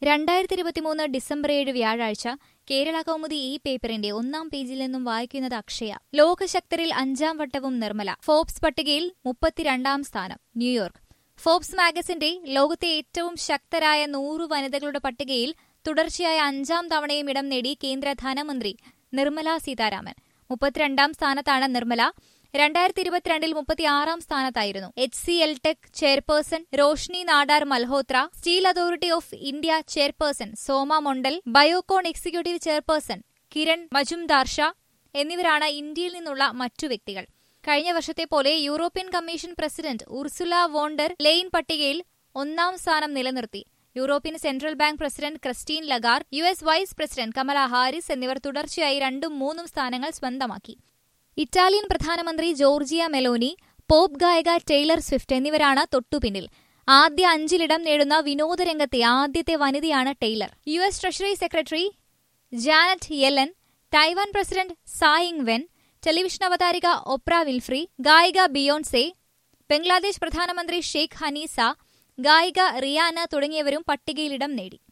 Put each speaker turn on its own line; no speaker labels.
രണ്ടായിരത്തി ഇരുപത്തിമൂന്ന് ഡിസംബർ ഏഴ് വ്യാഴാഴ്ച കേരള കൗമുദി ഈ പേപ്പറിന്റെ ഒന്നാം പേജിൽ നിന്നും വായിക്കുന്നത് അക്ഷയ ലോകശക്തരിൽ അഞ്ചാം വട്ടവും നിർമ്മല ഫോബ്സ് പട്ടികയിൽ മുപ്പത്തിരണ്ടാം സ്ഥാനം ന്യൂയോർക്ക് ഫോബ്സ് മാഗസിന്റെ ലോകത്തെ ഏറ്റവും ശക്തരായ നൂറ് വനിതകളുടെ പട്ടികയിൽ തുടർച്ചയായ അഞ്ചാം തവണയും ഇടം നേടി കേന്ദ്ര ധനമന്ത്രി നിർമ്മല സീതാരാമൻ മുപ്പത്തിരണ്ടാം സ്ഥാനത്താണ് നിർമ്മല രണ്ടായിരത്തി ഇരുപത്തിരണ്ടിൽ മുപ്പത്തിയാറാം സ്ഥാനത്തായിരുന്നു H C L Tech chairperson Roshni Nadar Malhotra Steel Authority of India chairperson Soma Mondal Biocon executive chairperson Kiran Mazumdar Shaw എന്നിവരാണ് ഇന്ത്യയിൽ നിന്നുള്ള മറ്റു വ്യക്തികൾ കഴിഞ്ഞ വർഷത്തെ പോലെ European Commission president Ursula von der Leyen പട്ടികയിൽ ഒന്നാം സ്ഥാനം നിലനിർത്തി European Central Bank president Christine Lagarde U S vice president Kamala Harris എന്നിവർ തുടർച്ചയായി രണ്ടും മൂന്നും സ്ഥാനങ്ങൾ സ്വന്തമാക്കി ഇറ്റാലിയൻ പ്രധാനമന്ത്രി ജോർജിയ മെലോനി പോപ്പ് ഗായിക ടൈലർ സ്വിഫ്റ്റ് എന്നിവരാണ് തൊട്ടുപിന്നിൽ ആദ്യ അഞ്ചിലിടം നേടുന്ന വിനോദരംഗത്തെ ആദ്യത്തെ വനിതയാണ് Taylor U S treasury secretary Janet Yellen Taiwan president Tsai Ing Wen television അവതാരിക ഒപ്ര വിൽഫ്രി ഗായിക ബിയോൺസെ ബംഗ്ലാദേശ് പ്രധാനമന്ത്രി ഷെയ്ഖ് ഹനീസ ഗായിക റിയാന തുടങ്ങിയവരും പട്ടികയിലിടം നേടി